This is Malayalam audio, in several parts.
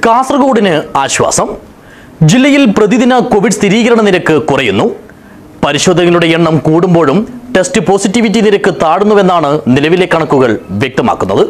കാസർഗോഡിന് ആശ്വാസം ജില്ലയിൽ പ്രതിദിന കോവിഡ് സ്ഥിരീകരണ നിരക്ക് കുറയുന്നു പരിശോധനകളുടെ എണ്ണം കൂടുമ്പോഴും ടെസ്റ്റ് പോസിറ്റിവിറ്റി നിരക്ക് താഴുന്നുവെന്നാണ് നിലവിലെ കണക്കുകൾ വ്യക്തമാക്കുന്നത്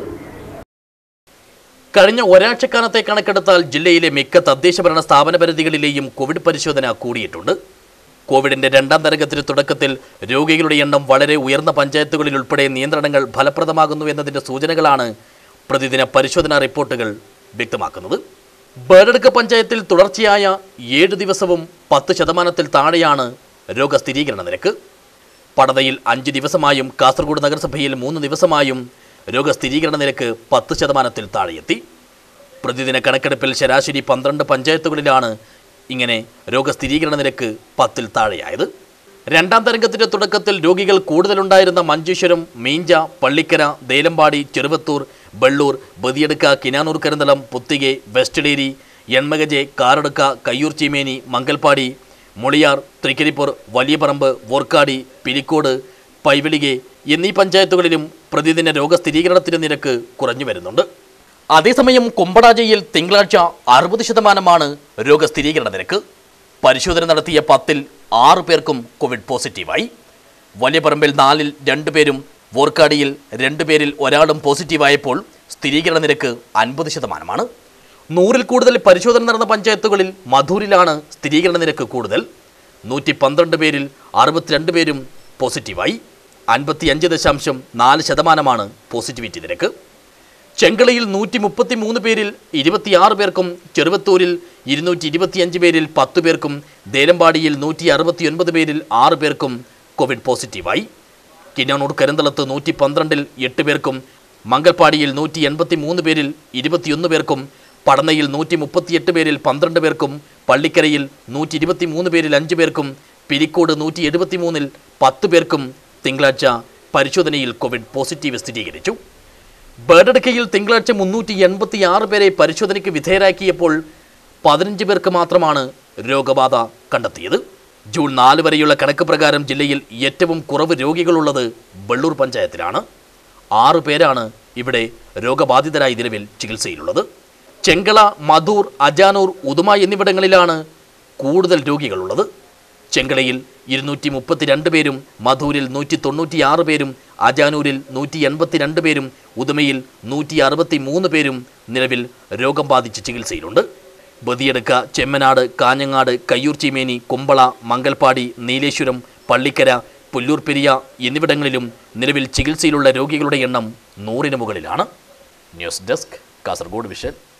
കഴിഞ്ഞ ഒരാഴ്ചക്കാലത്തെ കണക്കെടുത്താൽ ജില്ലയിലെ മിക്ക തദ്ദേശ ഭരണ സ്ഥാപന പരിധികളിലെയും കോവിഡ് പരിശോധന കൂടിയിട്ടുണ്ട് കോവിഡിന്റെ രണ്ടാം തരംഗത്തിന് തുടക്കത്തിൽ രോഗികളുടെ എണ്ണം വളരെ ഉയർന്ന പഞ്ചായത്തുകളിൽ ഉൾപ്പെടെ നിയന്ത്രണങ്ങൾ ഫലപ്രദമാകുന്നു എന്നതിന്റെ സൂചനകളാണ് പ്രതിദിന പരിശോധനാ റിപ്പോർട്ടുകൾ വ്യക്തമാക്കുന്നത് ബേഡടുക്ക പഞ്ചായത്തിൽ തുടർച്ചയായ ഏഴ് ദിവസവും പത്ത് ശതമാനത്തിൽ താഴെയാണ് രോഗസ്ഥിരീകരണ നിരക്ക് പടതയിൽ അഞ്ച് ദിവസമായും കാസർഗോഡ് നഗരസഭയിൽ മൂന്ന് ദിവസമായും രോഗസ്ഥിരീകരണ നിരക്ക് പത്ത് ശതമാനത്തിൽ താഴെയെത്തി പ്രതിദിന കണക്കെടുപ്പിൽ ശരാശരി പന്ത്രണ്ട് പഞ്ചായത്തുകളിലാണ് ഇങ്ങനെ രോഗസ്ഥിരീകരണ നിരക്ക് പത്തിൽ താഴെയായത് രണ്ടാം തരംഗത്തിന്റെ തുടക്കത്തിൽ രോഗികൾ കൂടുതലുണ്ടായിരുന്ന മഞ്ചേശ്വരം മീഞ്ച പള്ളിക്കര ദേലമ്പാടി ചെറുവത്തൂർ ബള്ളൂർ ബദിയടുക്ക കിനാനൂർ കരുന്തളം പുത്തികെ വെസ്റ്റ്ഡേരി എൺമകജെ കാറടുക്ക കയ്യൂർ ചീമേനി മംഗൽപ്പാടി മുളിയാർ തൃക്കരിപ്പൂർ വലിയപറമ്പ് വോർക്കാടി പിലിക്കോട് പൈവിളികെ എന്നീ പഞ്ചായത്തുകളിലും പ്രതിദിന രോഗസ്ഥിരീകരണത്തിന്റെ നിരക്ക് കുറഞ്ഞു വരുന്നുണ്ട് അതേസമയം കുമ്പടാജയിൽ തിങ്കളാഴ്ച അറുപത് ശതമാനമാണ് രോഗസ്ഥിരീകരണ നിരക്ക് പരിശോധന നടത്തിയ പത്തിൽ ആറ് പേർക്കും കോവിഡ് പോസിറ്റീവായി വലിയപറമ്പിൽ നാലിൽ രണ്ടുപേരും വോർക്കാടിയിൽ രണ്ടുപേരിൽ ഒരാളും പോസിറ്റീവായപ്പോൾ സ്ഥിരീകരണ നിരക്ക് അൻപത് ശതമാനമാണ് നൂറിൽ കൂടുതൽ പരിശോധന നടന്ന പഞ്ചായത്തുകളിൽ മധൂരിലാണ് സ്ഥിരീകരണ നിരക്ക് കൂടുതൽ നൂറ്റി പന്ത്രണ്ട് പേരിൽ അറുപത്തിരണ്ട് പേരും പോസിറ്റീവായി അൻപത്തി അഞ്ച് ദശാംശം നാല് ശതമാനമാണ് പോസിറ്റിവിറ്റി നിരക്ക് ചെങ്കളയിൽ നൂറ്റി മുപ്പത്തി മൂന്ന് പേരിൽ ഇരുപത്തിയാറ് പേർക്കും ചെറുവത്തൂരിൽ ഇരുന്നൂറ്റി ഇരുപത്തിയഞ്ച് പേരിൽ പത്ത് പേർക്കും ദേലമ്പാടിയിൽ നൂറ്റി അറുപത്തിയൊൻപത് പേരിൽ ആറ് പേർക്കും കോവിഡ് പോസിറ്റീവായി കിന്നാനൂർ കരിന്തളത്ത് നൂറ്റി പന്ത്രണ്ടിൽ എട്ട് പേർക്കും മംഗൽപ്പാടിയിൽ നൂറ്റി എൺപത്തി മൂന്ന് പേരിൽ ഇരുപത്തിയൊന്ന് പേർക്കും പടനയിൽ നൂറ്റി മുപ്പത്തിയെട്ട് പേരിൽ പന്ത്രണ്ട് പേർക്കും പള്ളിക്കരയിൽ നൂറ്റി ഇരുപത്തി മൂന്ന് പേരിൽ അഞ്ച് പേർക്കും പിരിക്കോട് നൂറ്റി എഴുപത്തി മൂന്നിൽ പത്ത് പേർക്കും തിങ്കളാഴ്ച പരിശോധനയിൽ കോവിഡ് പോസിറ്റീവ് സ്ഥിരീകരിച്ചു ബേഡടുക്കയിൽ തിങ്കളാഴ്ച മുന്നൂറ്റി എൺപത്തി ആറ് പേരെ പരിശോധനയ്ക്ക് വിധേയരാക്കിയപ്പോൾ പതിനഞ്ച് പേർക്ക് മാത്രമാണ് രോഗബാധ കണ്ടെത്തിയത് ജൂൺ നാല് വരെയുള്ള കണക്ക് പ്രകാരം ജില്ലയിൽ ഏറ്റവും കുറവ് രോഗികളുള്ളത് വെള്ളൂർ പഞ്ചായത്തിലാണ് ആറ് പേരാണ് ഇവിടെ രോഗബാധിതരായി നിലവിൽ ചികിത്സയിലുള്ളത് ചെങ്കള മധൂർ അജാനൂർ ഉദുമ എന്നിവിടങ്ങളിലാണ് കൂടുതൽ രോഗികളുള്ളത് ചെങ്കളയിൽ ഇരുന്നൂറ്റി മുപ്പത്തിരണ്ട് പേരും മധൂരിൽ നൂറ്റി തൊണ്ണൂറ്റിയാറ് പേരും അജാനൂരിൽ നൂറ്റി എൺപത്തിരണ്ട് പേരും ഉദുമയിൽ നൂറ്റി അറുപത്തി മൂന്ന് പേരും നിലവിൽ രോഗം ബാധിച്ച് ചികിത്സയിലുണ്ട് ബദിയടുക്ക ചെമ്മനാട് കാഞ്ഞങ്ങാട് കയ്യൂർ ചീമേനി കുമ്പള മംഗൽപ്പാടി നീലേശ്വരം പള്ളിക്കര പുല്ലൂർ പെരിയ എന്നിവിടങ്ങളിലും നിലവിൽ ചികിത്സയിലുള്ള രോഗികളുടെ എണ്ണം നൂറിന് മുകളിലാണ് ന്യൂസ് ഡെസ്ക് കാസർഗോഡ് വിഷൻ